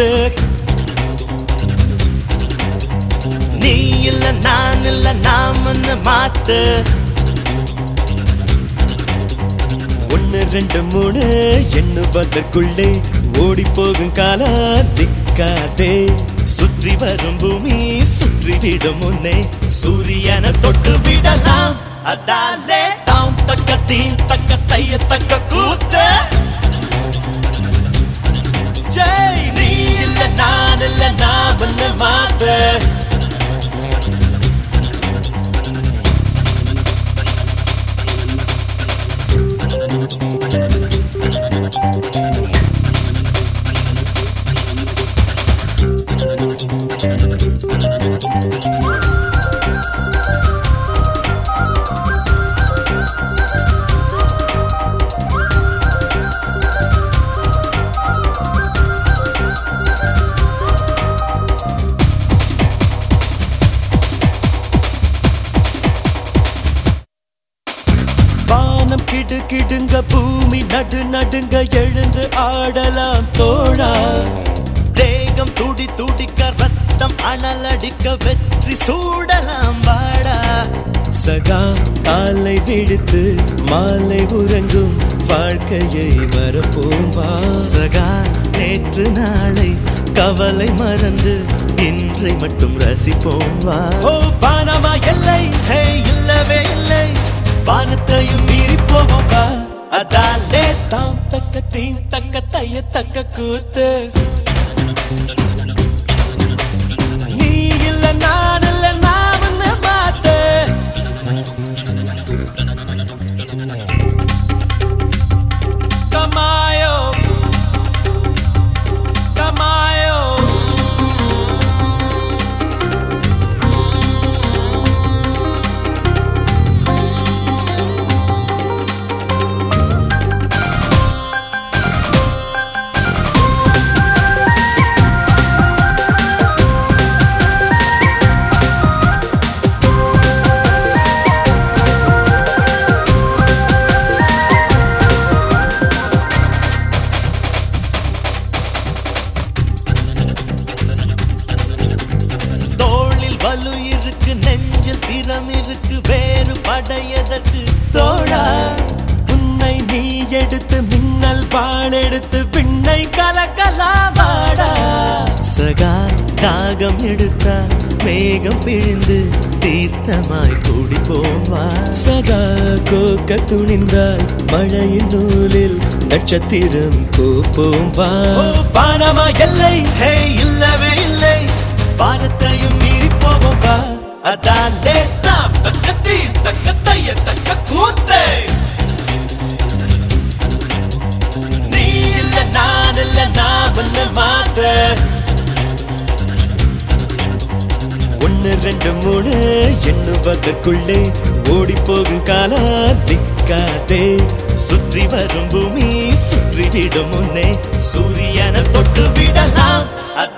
மாத்து நீ இல்ல நான் இல்ல நாமன்னு மாத்து ஒன்னு ரெண்டு மூணு எண்ணுவதற்குள்ளே ஓடி போகும் காலம் திக்காதே சுற்றி வரும் பூமி சுற்றி விடும் முன்னே சூரியனை தொட்டு விடலாம் அதாலே தாம் தக்க தீம் தக்க தைய தக்க கூத்து ஜெய் நீ இல்ல நான் இல்ல நான் பண்ண மாத்த வானம் கிடு கிடுங்க பூமி நடு நடுங்க எழுந்து ஆடலாம் தோழா தேகம் துடி துடிக்க ரத்தம் அனலடிக்க வெற்றி சூடலாம் வாடா சகா காலை விடுத்து மாலை உறங்கும் வாழ்க்கையை மறப்போம் வா சகா நேற்று நாளை கவலை மறந்து இன்றை மட்டும் ரசிப்போம் வா ஓ பானமா எல்லை ஹே இல்லவே இல்லை வானத்தையும் மீறி போவோம் வா அதாலே தாம் தக்க தீம் தக்க தைய தக்க கூத்து நீ இல்ல நான் இல்ல நான் உன்னை மாத்து Kamayo Kamayo தோளில் வலு இருக்கு நெஞ்சில் திறம் இருக்கு வேறு படையதற்கு தோழா உன்னை நீ எடுத்து மின்னல் வாள் எடுத்து விண்ணை கலக்கலா வாடா சகா தாகம் எடுத்தா மேகம் பிழிந்து தீர்த்தமாய் கூடி போவா சகா கோக்க துணிந்தால் மழையின் நூலில் நட்சத்திரம் கோப்போம் வா பானமா எல்லை ஹே இல்லவே இல்லை வானத்தையும் மீறி போவோம் வா அதாலே தாம் தக்க தீ தக்க தைய தக்க கூத்தே நீ இல்ல நான் இல்ல நான் பண்ண மாத்த ஒன்னு ரெண்டு மூணு எண்ணுவதற்குள்ளே ஓடி போகும் காலம் திக்காதே சுற்றி வரும் பூமி சுற்றி விடும் முன்னே சூரியனை தொட்டு விடலாம்